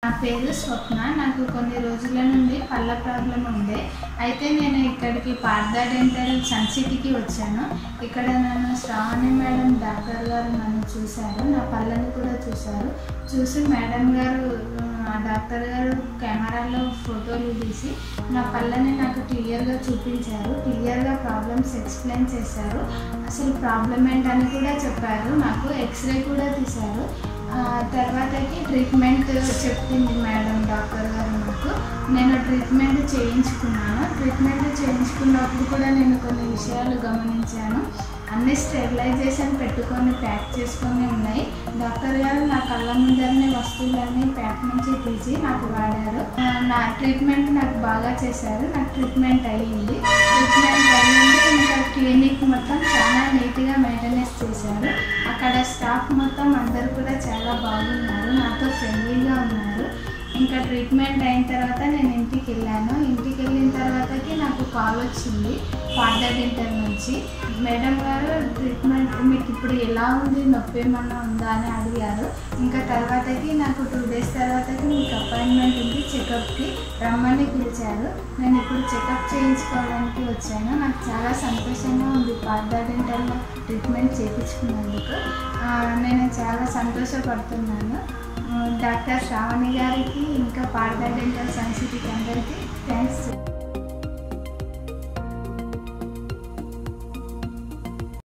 నా పేరు స్వప్న నాకు కొన్ని రోజుల నుండి పళ్ళ ప్రాబ్లం ఉండే అయితే నేను ఇక్కడికి పార్దా డెంటల్ సన్ సిటీకి వచ్చాను ఇక్కడ నన్ను శ్రావణి మేడం డాక్టర్ గారు నన్ను చూశారు నా పళ్ళని కూడా చూశారు చూసి మేడం గారు ఆ డాక్టర్ గారు కెమెరాలో ఫోటోలు తీసి నా పళ్ళని నాకు క్లియర్గా చూపించారు క్లియర్గా ప్రాబ్లమ్స్ ఎక్స్ప్లెయిన్ చేశారు అసలు ప్రాబ్లం ఏంటని కూడా చెప్పారు నాకు ఎక్స్రే కూడా తీశారు ఆ, తర్వాతకి ట్రీట్మెంట్ చెప్పింది మేడం డాక్టర్ గారు నాకు నేను ట్రీట్మెంట్ చేయించుకున్నాను ట్రీట్మెంట్ చేయించుకున్నప్పుడు కూడా నేను కొన్ని విషయాలు గమనించాను అన్ని స్టెరిలైజేషన్ పెట్టుకొని ప్యాక్ చేసుకొని ఉన్నాయి డాక్టర్ గారు నా కళ్ళ ముందరనే వస్తువులన్నీ ప్యాక్ నుంచి తీసి నాకు వాడారు ఆ, నా ట్రీట్మెంట్ నాకు బాగా చేశారు నాకు ట్రీట్మెంట్ అయ్యింది ట్రీట్మెంట్ అయ్యింది ఇంకా క్లినిక్ మొత్తం చాలా నీట్గా మెయింటెనెన్స్ చేశారు అక్కడ స్టాఫ్ మొత్తం అందరు కూడా చాలా బాగున్నారు నాతో ఫ్రెండ్లీగా ఉన్నారు ఇంకా ట్రీట్మెంట్ అయిన తర్వాత నేను ఇంటికి వెళ్ళాను ఇంటికి వెళ్ళిన తర్వాతకి నాకు కాల్ వచ్చింది ఫాదర్ డెంటల్ నుంచి మేడం గారు ట్రీట్మెంట్ మీకు ఇప్పుడు ఎలా ఉంది నొప్పి ఏమన్నా ఉందా అని అడిగారు ఇంకా తర్వాతకి నాకు టూ డేస్ తర్వాతకి మీకు అపాయింట్మెంట్ ఉంది చెకప్కి రమ్మని పిలిచారు నేను ఇప్పుడు చెకప్ చేయించుకోవడానికి వచ్చాను నాకు చాలా సంతోషంగా ఉంది పార్దా డెంటల్లో ట్రీట్మెంట్ చేయించుకున్నందుకు ఆ, నేను చాలా సంతోషపడుతున్నాను ఆ, డాక్టర్ శ్రావణి గారికి ఇంకా పార్దా డెంటల్ సంస్కృతికి అందరికీ థ్యాంక్స్